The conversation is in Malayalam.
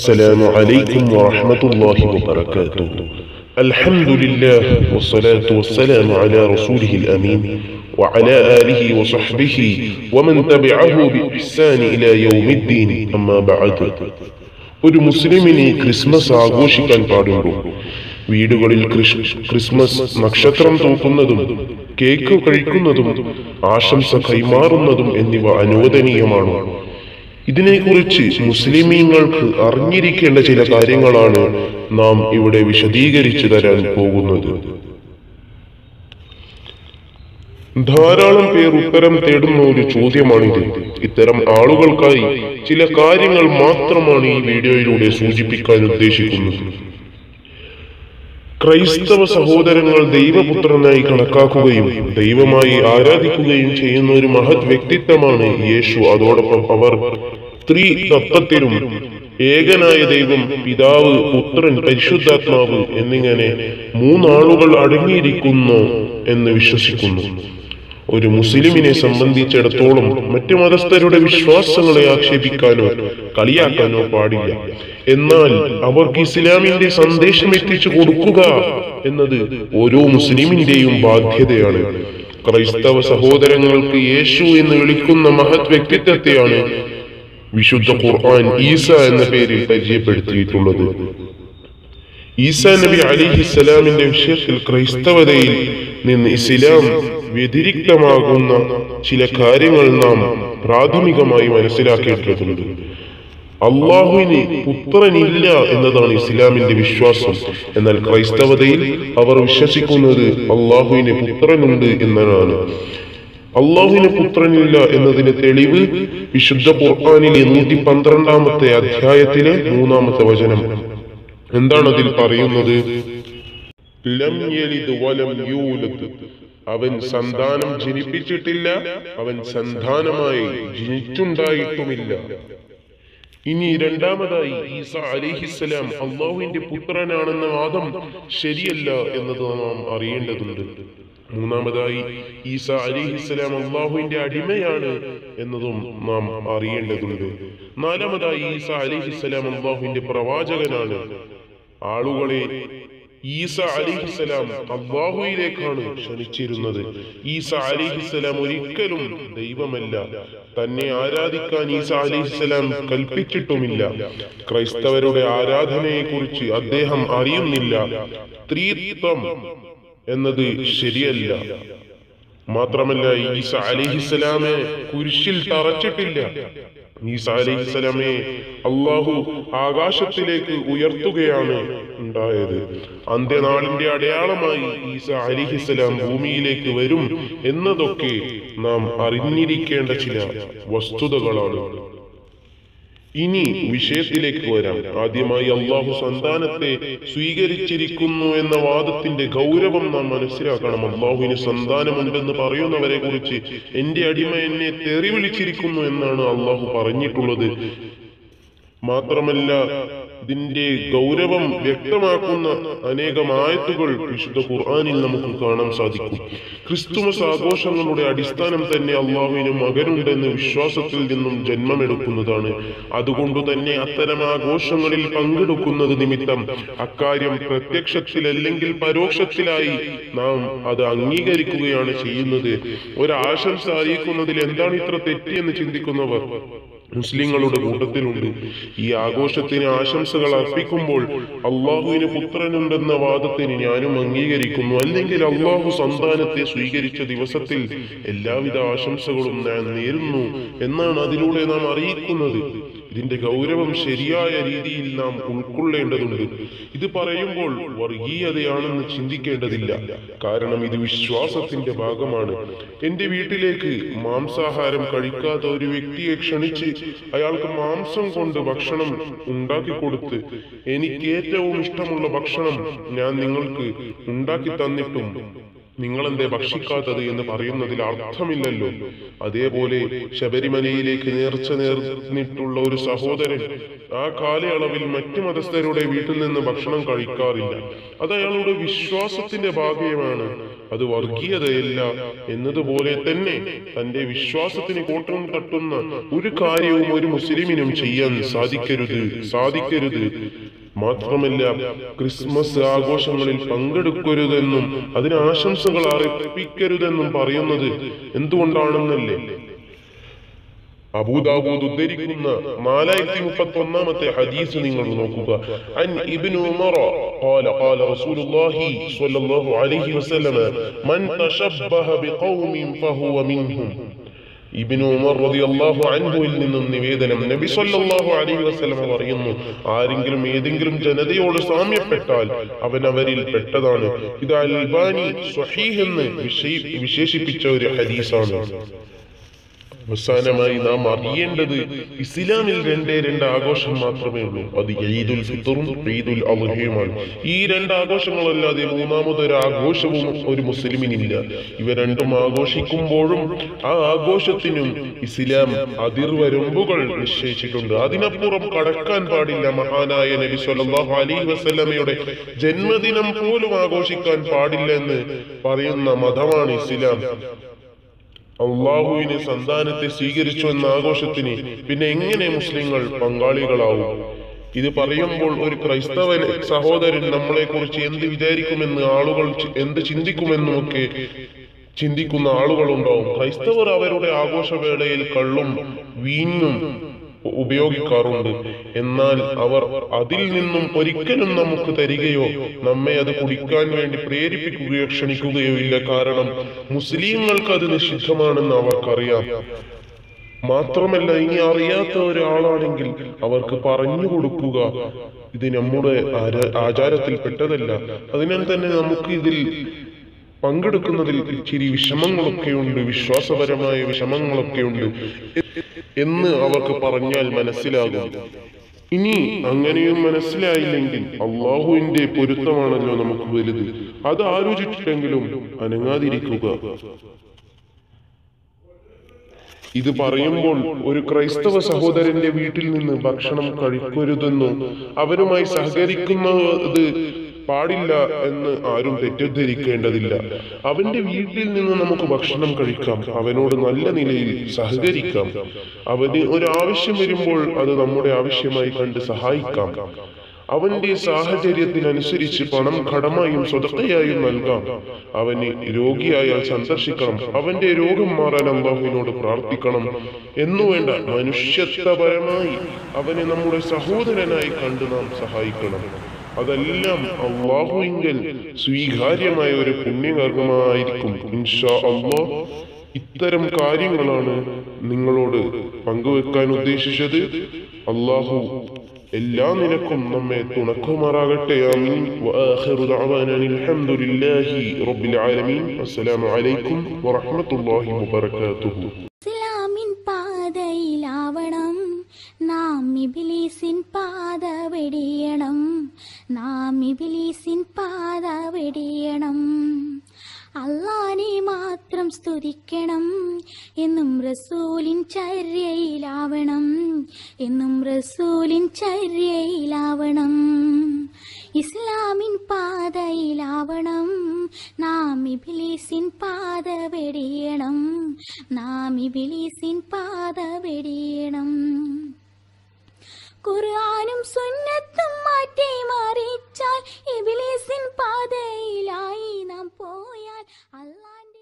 السلام عليكم ورحمة الله وبركاته الحمد لله والصلاة والسلام على رسوله الأمين وعلى آله وصحبه ومن تبعه بإحسان إلى يوم الدين أما بعد ഒരു മുസ്ലിമിന് ക്രിസ്മസ് ആഘോഷിക്കാൻ പാടുണ്ടോ വീടുകളിൽ ക്രിസ്- ക്രിസ്മസ് നക്ഷത്രം തൂക്കുന്നതും കേക്ക് കഴിക്കുന്നതും ആശംസ കൈമാറുന്നതും എന്നിവ അനുവദനീയമാണോ ഇതിനെക്കുറിച്ച് മുസ്ലിമീങ്ങൾക്ക് അറിഞ്ഞിരിക്കേണ്ട ചില കാര്യങ്ങളാണ് നാം ഇവിടെ വിശദീകരിച്ചു തരാൻ പോകുന്നത് ധാരാളം പേർ ഉത്തരം തേടുന്ന ഒരു ചോദ്യമാണിത് ഇത്തരം ആളുകൾക്കായി ചില കാര്യങ്ങൾ മാത്രമാണ് ഈ വീഡിയോയിലൂടെ സൂചിപ്പിക്കാൻ ഉദ്ദേശിക്കുന്നത് ക്രൈസ്തവ സഹോദരങ്ങൾ ദൈവപുത്രനായി കണക്കാക്കുകയും ദൈവമായി ആരാധിക്കുകയും ചെയ്യുന്ന ഒരു മഹത് വ്യക്തിത്വമാണ് യേശു അതോടൊപ്പം അവർ ത്രീ തത്വത്തിലും ഏകനായ ദൈവം പിതാവ് പുത്രൻ പരിശുദ്ധാത്മാവ് എന്നിങ്ങനെ മൂന്നാളുകൾ അടങ്ങിയിരിക്കുന്നു എന്ന് വിശ്വസിക്കുന്നു ഒരു മുസ്ലിമിനെ സംബന്ധിച്ചിടത്തോളം മറ്റു മതസ്ഥരുടെ വിശ്വാസങ്ങളെ ആക്ഷേപിക്കാനോ കളിയാക്കാനോ പാടില്ല എന്നാൽ അവർക്ക് ഇസ്ലാമിന്റെ സന്ദേശം എത്തിച്ചു കൊടുക്കുക എന്നത് ഓരോ മുസ്ലിമിന്റെയും ബാധ്യതയാണ് ക്രൈസ്തവ സഹോദരങ്ങൾക്ക് യേശു എന്ന് വിളിക്കുന്ന മഹത് വ്യക്തിത്വത്തെയാണ് വിശുദ്ധ ഖുർആൻ ഈസ എന്ന പേരിൽ പരിചയപ്പെടുത്തിയിട്ടുള്ളത് ഈസാ നബി അലിഹിസ്സലാമിന്റെ വിഷയത്തിൽ ക്രൈസ്തവതയിൽ നിന്ന് ഇസ്ലാം വ്യതിരിക്തമാകുന്ന ചില കാര്യങ്ങൾ നാം പ്രാഥമികമായി മനസ്സിലാക്കേണ്ടതുണ്ട് അള്ളാഹുവിന് പുത്രനില്ല എന്നതാണ് ഇസ്ലാമിന്റെ വിശ്വാസം എന്നാൽ ക്രൈസ്തവതയിൽ അവർ വിശ്വസിക്കുന്നത് അള്ളാഹുവിന് പുത്രനുണ്ട് എന്നതാണ് അള്ളാഹുവിന് പുത്രനില്ല എന്നതിന് തെളിവ് വിശുദ്ധ ഖുർആാനിലെ നൂറ്റി പന്ത്രണ്ടാമത്തെ അധ്യായത്തിലെ മൂന്നാമത്തെ വചനം എന്താണ് അതിൽ പറയുന്നത് ലം യലിദ് വലം യൂലദ് അവൻ സന്താനം ജനിപ്പിച്ചിട്ടില്ല അവൻ സന്താനമായി ജനിച്ചുണ്ടായിട്ടുമില്ല ഇനി രണ്ടാമതായി ഈസ അലിഹിസ്സലാം അള്ളാഹുവിന്റെ പുത്രനാണെന്ന വാദം ശരിയല്ല എന്നത് നാം അറിയേണ്ടതുണ്ട് മൂന്നാമതായി ഈസ അലിഹിസ്സലാം അള്ളാഹുവിന്റെ അടിമയാണ് എന്നതും നാം അറിയേണ്ടതുണ്ട് നാലാമതായി ഈസ അലിഹിസ്സലാം അള്ളാഹുവിന്റെ പ്രവാചകനാണ് ആളുകളെ ഈസ അലിഹിസ്സലാം അള്ളാഹുയിലേക്കാണ് ക്ഷണിച്ചിരുന്നത് ഈസ അലിഹിസ്സലാം ഒരിക്കലും ദൈവമല്ല തന്നെ ആരാധിക്കാൻ ഈസ അലിഹിസ്സലാം കൽപ്പിച്ചിട്ടുമില്ല ക്രൈസ്തവരുടെ ആരാധനയെക്കുറിച്ച് അദ്ദേഹം അറിയുന്നില്ല ത്രീത്വം എന്നത് ശരിയല്ല മാത്രമല്ല ഈസ അലിഹിസ്സലാമെ കുരിശിൽ തറച്ചിട്ടില്ല ഈസ അലിഹിസ്സലാമെ അള്ളാഹു ആകാശത്തിലേക്ക് ഉയർത്തുകയാണ് ഉണ്ടായത് അന്ത്യനാളിന്റെ അടയാളമായി ഈസ അലിഹിസ്സലാം ഭൂമിയിലേക്ക് വരും എന്നതൊക്കെ നാം അറിഞ്ഞിരിക്കേണ്ട ചില വസ്തുതകളാണ് ഇനി വിഷയത്തിലേക്ക് വരാം ആദ്യമായി അള്ളാഹു സന്താനത്തെ സ്വീകരിച്ചിരിക്കുന്നു എന്ന വാദത്തിന്റെ ഗൗരവം നാം മനസ്സിലാക്കണം അള്ളാഹുവിന് സന്താനമുണ്ടെന്ന് പറയുന്നവരെ കുറിച്ച് എന്റെ അടിമ എന്നെ തെറി വിളിച്ചിരിക്കുന്നു എന്നാണ് അള്ളാഹു പറഞ്ഞിട്ടുള്ളത് മാത്രമല്ല ഇതിന്റെ ഗൗരവം വ്യക്തമാക്കുന്ന അനേകം ആയത്തുകൾ വിശുദ്ധ ഖുർആനിൽ നമുക്ക് കാണാൻ സാധിക്കും ക്രിസ്തുമസ് ആഘോഷങ്ങളുടെ അടിസ്ഥാനം തന്നെ അള്ളാഹുവിന് മകനുണ്ടെന്ന് വിശ്വാസത്തിൽ നിന്നും ജന്മമെടുക്കുന്നതാണ് അതുകൊണ്ട് തന്നെ അത്തരം ആഘോഷങ്ങളിൽ പങ്കെടുക്കുന്നത് നിമിത്തം അക്കാര്യം പ്രത്യക്ഷത്തിൽ അല്ലെങ്കിൽ പരോക്ഷത്തിലായി നാം അത് അംഗീകരിക്കുകയാണ് ചെയ്യുന്നത് ഒരു ആശംസ അറിയിക്കുന്നതിൽ എന്താണ് ഇത്ര തെറ്റിയെന്ന് ചിന്തിക്കുന്നവർ മുസ്ലിങ്ങളുടെ കൂട്ടത്തിലുണ്ട് ഈ ആഘോഷത്തിന് ആശംസകൾ അർപ്പിക്കുമ്പോൾ അള്ളാഹുവിന് പുത്രനുണ്ടെന്ന വാദത്തിന് ഞാനും അംഗീകരിക്കുന്നു അല്ലെങ്കിൽ അള്ളാഹു സന്താനത്തെ സ്വീകരിച്ച ദിവസത്തിൽ എല്ലാവിധ ആശംസകളും ഞാൻ നേരുന്നു എന്നാണ് അതിലൂടെ നാം അറിയിക്കുന്നത് ഇതിന്റെ ഗൗരവം ശരിയായ രീതിയിൽ നാം ഉൾക്കൊള്ളേണ്ടതുണ്ട് ഇത് പറയുമ്പോൾ വർഗീയതയാണെന്ന് ചിന്തിക്കേണ്ടതില്ല കാരണം ഇത് വിശ്വാസത്തിന്റെ ഭാഗമാണ് എന്റെ വീട്ടിലേക്ക് മാംസാഹാരം കഴിക്കാത്ത ഒരു വ്യക്തിയെ ക്ഷണിച്ച് അയാൾക്ക് മാംസം കൊണ്ട് ഭക്ഷണം ഉണ്ടാക്കി കൊടുത്ത് എനിക്ക് ഏറ്റവും ഇഷ്ടമുള്ള ഭക്ഷണം ഞാൻ നിങ്ങൾക്ക് ഉണ്ടാക്കി തന്നിട്ടും നിങ്ങളെന്തേ ഭക്ഷിക്കാത്തത് എന്ന് പറയുന്നതിൽ അർത്ഥമില്ലല്ലോ അതേപോലെ ശബരിമലയിലേക്ക് നേർച്ച നേർന്നിട്ടുള്ള ഒരു സഹോദരൻ ആ കാലയളവിൽ മറ്റു മതസ്ഥരുടെ വീട്ടിൽ നിന്ന് ഭക്ഷണം കഴിക്കാറില്ല അത് അയാളുടെ വിശ്വാസത്തിന്റെ ഭാഗ്യമാണ് അത് വർഗീയതയല്ല എന്നതുപോലെ തന്നെ തന്റെ വിശ്വാസത്തിന് കോട്ടം തട്ടുന്ന ഒരു കാര്യവും ഒരു മുസ്ലിമിനും ചെയ്യാൻ സാധിക്കരുത് സാധിക്കരുത് മാത്രമല്ല ക്രിസ്മസ് ആഘോഷങ്ങളിൽ പങ്കെടുക്കരുതെന്നും അതിന് ആശംസകൾ അർപ്പിക്കരുതെന്നും പറയുന്നത് എന്തുകൊണ്ടാണെന്നല്ലേ അബൂദാബൂദ് ഉദ്ധരിക്കുന്ന നാലായിരത്തി മുപ്പത്തി ഒന്നാമത്തെ ഹദീസ് നിങ്ങൾ നോക്കുക അൻ ഇബ്നു ഉമർ قال قال رسول الله صلى الله عليه وسلم من تشبه بقوم فهو منهم ഇബിനു ഉമർ റളിയല്ലാഹു അൻഹുവിൽ നിന്നും നിവേദനം നബി സല്ലല്ലാഹു അലൈഹി വസല്ലം പറയുന്നു ആരെങ്കിലും ഏതെങ്കിലും ജനതയോട് സാമ്യപ്പെട്ടാൽ അവൻ അവരിൽ പെട്ടതാണ് ഇത് അൽബാനി സ്വഹീഹ് എന്ന് വിശേ- വിശേഷിപ്പിച്ച ഒരു ഹദീസാണ് അവസാനമായി നാം അറിയേണ്ടത് ഇസ്ലാമിൽ രണ്ടേ രണ്ട് ആഘോഷം മാത്രമേ ഉള്ളൂ അത് ഈദുൽ ഫിത്തറും ഈദുൽ അദ്ഹയുമാണ് ഈ രണ്ട് ആഘോഷങ്ങളല്ലാതെ മൂന്നാമതൊരു ആഘോഷവും ഒരു മുസ്ലിമിനില്ല ഇവ രണ്ടും ആഘോഷിക്കുമ്പോഴും ആ ആഘോഷത്തിനും ഇസ്ലാം അതിർവരമ്പുകൾ നിശ്ചയിച്ചിട്ടുണ്ട് അതിനപ്പുറം കടക്കാൻ പാടില്ല മഹാനായ നബി സല്ലല്ലാഹു അലൈഹി വസല്ലമയുടെ ജന്മദിനം പോലും ആഘോഷിക്കാൻ പാടില്ല എന്ന് പറയുന്ന മതമാണ് ഇസ്ലാം അള്ളാഹുവിന് സന്താനത്തെ സ്വീകരിച്ചു എന്ന ആഘോഷത്തിന് പിന്നെ എങ്ങനെ മുസ്ലിങ്ങൾ പങ്കാളികളാവും ഇത് പറയുമ്പോൾ ഒരു ക്രൈസ്തവ സഹോദരൻ നമ്മളെ കുറിച്ച് എന്ത് വിചാരിക്കുമെന്ന് ആളുകൾ ചി- എന്ത് ചിന്തിക്കുമെന്നും ഒക്കെ ചിന്തിക്കുന്ന ആളുകളുണ്ടാവും ക്രൈസ്തവർ അവരുടെ ആഘോഷവേളയിൽ കള്ളും വീഞ്ഞും ഉ- ഉപയോഗിക്കാറുണ്ട് എന്നാൽ അവർ അതിൽ നിന്നും ഒരിക്കലും നമുക്ക് തരികയോ നമ്മെ അത് കുടിക്കാൻ വേണ്ടി പ്രേരിപ്പിക്കുകയോ ക്ഷണിക്കുകയോ ഇല്ല കാരണം മുസ്ലിങ്ങൾക്ക് അത് നിഷിദ്ധമാണെന്ന് അവർക്കറിയാം മാത്രമല്ല ഇനി അറിയാത്ത ഒരാളാണെങ്കിൽ അവർക്ക് പറഞ്ഞു കൊടുക്കുക ഇത് നമ്മുടെ ആര- ആചാരത്തിൽപ്പെട്ടതല്ല അതിനാൽ തന്നെ നമുക്ക് ഇതിൽ പങ്കെടുക്കുന്നതിൽ ഇച്ചിരി വിഷമങ്ങളൊക്കെയുണ്ട് വിശ്വാസപരമായ വിഷമങ്ങളൊക്കെയുണ്ട് എന്ന് അവർക്ക് പറഞ്ഞാൽ മനസ്സിലാകും ഇനി അങ്ങനെയും മനസ്സിലായില്ലെങ്കിൽ അള്ളാഹുവിന്റെ പൊരുത്തമാണല്ലോ നമുക്ക് വലുത് അത് ആലോചിച്ചിട്ടെങ്കിലും അനങ്ങാതിരിക്കുക ഇത് പറയുമ്പോൾ ഒരു ക്രൈസ്തവ സഹോദരന്റെ വീട്ടിൽ നിന്ന് ഭക്ഷണം കഴിക്കരുതെന്നോ അവരുമായി സഹകരിക്കുന്നത് പാടില്ല എന്ന് ആരും തെറ്റിദ്ധരിക്കേണ്ടതില്ല അവന്റെ വീട്ടിൽ നിന്ന് നമുക്ക് ഭക്ഷണം കഴിക്കാം അവനോട് നല്ല നിലയിൽ സഹകരിക്കാം അവന് ഒരു ആവശ്യം വരുമ്പോൾ അത് നമ്മുടെ ആവശ്യമായി കണ്ട് സഹായിക്കാം അവന്റെ സാഹചര്യത്തിനനുസരിച്ച് പണം കടമായും സ്വതക്കയായും നൽകാം അവന് രോഗിയായാൽ സന്ദർശിക്കണം അവന്റെ രോഗം മാറാൻ അള്ളാഹുവിനോട് പ്രാർത്ഥിക്കണം എന്നുവേണ്ട മനുഷ്യത്വപരമായി അവനെ നമ്മുടെ സഹോദരനായി കണ്ട് നാം സഹായിക്കണം അതെല്ലാം അള്ളാഹുവിങ്കൽ സ്വീകാര്യമായ ഒരു പുണ്യകർമ്മമായിരിക്കും ഇൻഷാ അള്ളാഹ് ഇത്തരം കാര്യങ്ങളാണ് നിങ്ങളോട് പങ്കുവെക്കാൻ ഉദ്ദേശിച്ചത് അള്ളാഹു എല്ലാ നിലക്കും നമ്മെ തുണക്കുമാറാകട്ടെ ആമീൻ വആഖിറു ദഅവാനാ അൽഹംദുലില്ലാഹി റബ്ബിൽ ആലമീൻ അസ്സലാമു അലൈക്കും വറഹ്മത്തുള്ളാഹി വബറകാതുഹു ഇസ്ലാമിൻ പാതയിലാവണം നാം ഇബിലീസിൻ പാത വെടിയണം നാം ഇബിലീസിൻ പാത വെടിയണം അള്ളാനെ മാത്രം സ്തുതിക്കണം എന്നും റസൂലിൻ ചര്യയിലാവണം എന്നും റസൂലിൻ ചര്യയിലാവണം ഇസ്ലാമിൻ പാതയിലാവണം നാം ഇബിലീസിൻ പാത വെടിയണം നാം ഇബിലീസിൻ പാത വെടിയണം ഖുർആനും സുന്നത്തും മാറ്റി മറിച്ചാൽ ഇബിലീസിൻ പാതയിലായി നാം പോയാൽ അള്ളാന്റെ